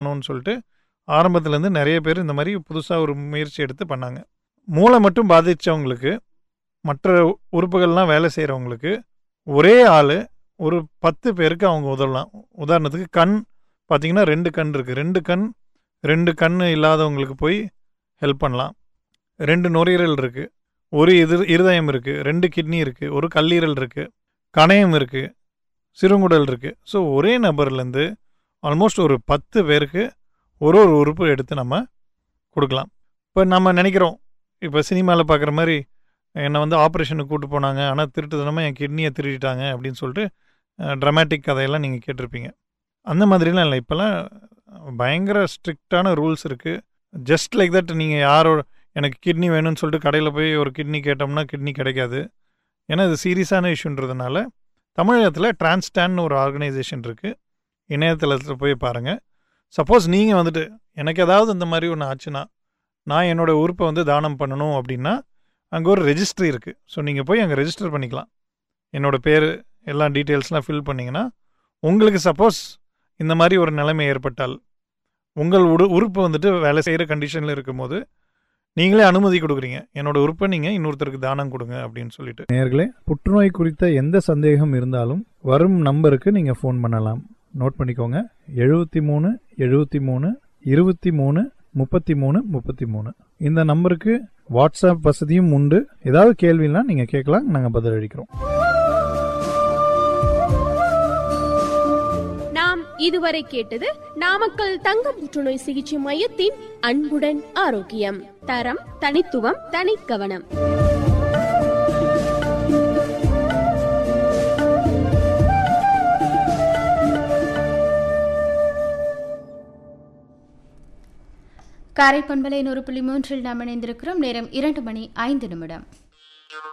பண்ணணும்னு சொல்லிட்டு ஆரம்பத்துலேருந்து நிறைய பேர் இந்த மாதிரி புதுசாக ஒரு முயற்சி எடுத்து பண்ணாங்க மூளை மட்டும் பாதித்தவங்களுக்கு மற்ற உறுப்புகள்லாம் வேலை செய்கிறவங்களுக்கு ஒரே ஆள் ஒரு பத்து பேருக்கு அவங்க உதவலாம் உதாரணத்துக்கு கண் பார்த்தீங்கன்னா ரெண்டு கண் இருக்குது ரெண்டு கண் ரெண்டு கண் இல்லாதவங்களுக்கு போய் ஹெல்ப் பண்ணலாம் ரெண்டு நுரையீரல் இருக்குது ஒரு இது இருதயம் இருக்குது ரெண்டு கிட்னி இருக்குது ஒரு கல்லீரல் இருக்குது கணையம் இருக்குது சிறுங்குடல் இருக்குது ஸோ ஒரே நபர்லேருந்து ஆல்மோஸ்ட் ஒரு பத்து பேருக்கு ஒரு ஒரு உறுப்பு எடுத்து நம்ம கொடுக்கலாம் இப்போ நம்ம நினைக்கிறோம் இப்போ சினிமாவில் பார்க்குற மாதிரி என்னை வந்து ஆப்ரேஷனுக்கு கூட்டு போனாங்க ஆனால் திருட்டுத்தனமாக என் கிட்னியை திருடிட்டாங்க அப்படின்னு சொல்லிட்டு ட்ரமாட்டிக் கதையெல்லாம் நீங்கள் கேட்டிருப்பீங்க அந்த மாதிரிலாம் இல்லை இப்போல்லாம் பயங்கர ஸ்ட்ரிக்டான ரூல்ஸ் இருக்குது ஜஸ்ட் லைக் தட் நீங்கள் யாரோட எனக்கு கிட்னி வேணும்னு சொல்லிட்டு கடையில் போய் ஒரு கிட்னி கேட்டோம்னா கிட்னி கிடைக்காது ஏன்னா இது சீரியஸான இஷ்யூன்றதுனால தமிழகத்தில் டிரான்ஸ்டான்னு ஒரு ஆர்கனைசேஷன் இருக்குது இணையதளத்தில் போய் பாருங்கள் சப்போஸ் நீங்கள் வந்துட்டு எனக்கு ஏதாவது இந்த மாதிரி ஒன்று ஆச்சுன்னா நான் என்னோடய உறுப்பை வந்து தானம் பண்ணணும் அப்படின்னா அங்கே ஒரு ரெஜிஸ்ட்ரி இருக்குது ஸோ நீங்கள் போய் அங்கே ரெஜிஸ்டர் பண்ணிக்கலாம் என்னோடய பேர் எல்லா டீட்டெயில்ஸ்லாம் ஃபில் பண்ணிங்கன்னா உங்களுக்கு சப்போஸ் இந்த மாதிரி ஒரு நிலைமை ஏற்பட்டால் உங்கள் உடு உறுப்பு வந்துட்டு வேலை செய்கிற கண்டிஷனில் இருக்கும்போது நீங்களே அனுமதி கொடுக்குறீங்க என்னோட உறுப்பை நீங்கள் இன்னொருத்தருக்கு தானம் கொடுங்க அப்படின்னு சொல்லிட்டு நேர்களே புற்றுநோய் குறித்த எந்த சந்தேகம் இருந்தாலும் வரும் நம்பருக்கு நீங்கள் ஃபோன் பண்ணலாம் நோட் பண்ணிக்கோங்க எழுபத்தி மூணு எழுபத்தி மூணு இருபத்தி மூணு முப்பத்தி மூணு முப்பத்தி மூணு இந்த நம்பருக்கு வாட்ஸ்அப் வசதியும் உண்டு ஏதாவது கேள்வினா நீங்கள் கேட்கலாம் நாங்கள் பதிலளிக்கிறோம் நாம் இதுவரை கேட்டது நாமக்கல் தங்க புற்றுநோய் சிகிச்சை மையத்தின் அன்புடன் ஆரோக்கியம் தரம் தனித்துவம் தனிக்கவனம் காரை பண்பலை நூறு புள்ளி மூன்றில் நாம் இணைந்திருக்கிறோம் நேரம் இரண்டு மணி ஐந்து நிமிடம்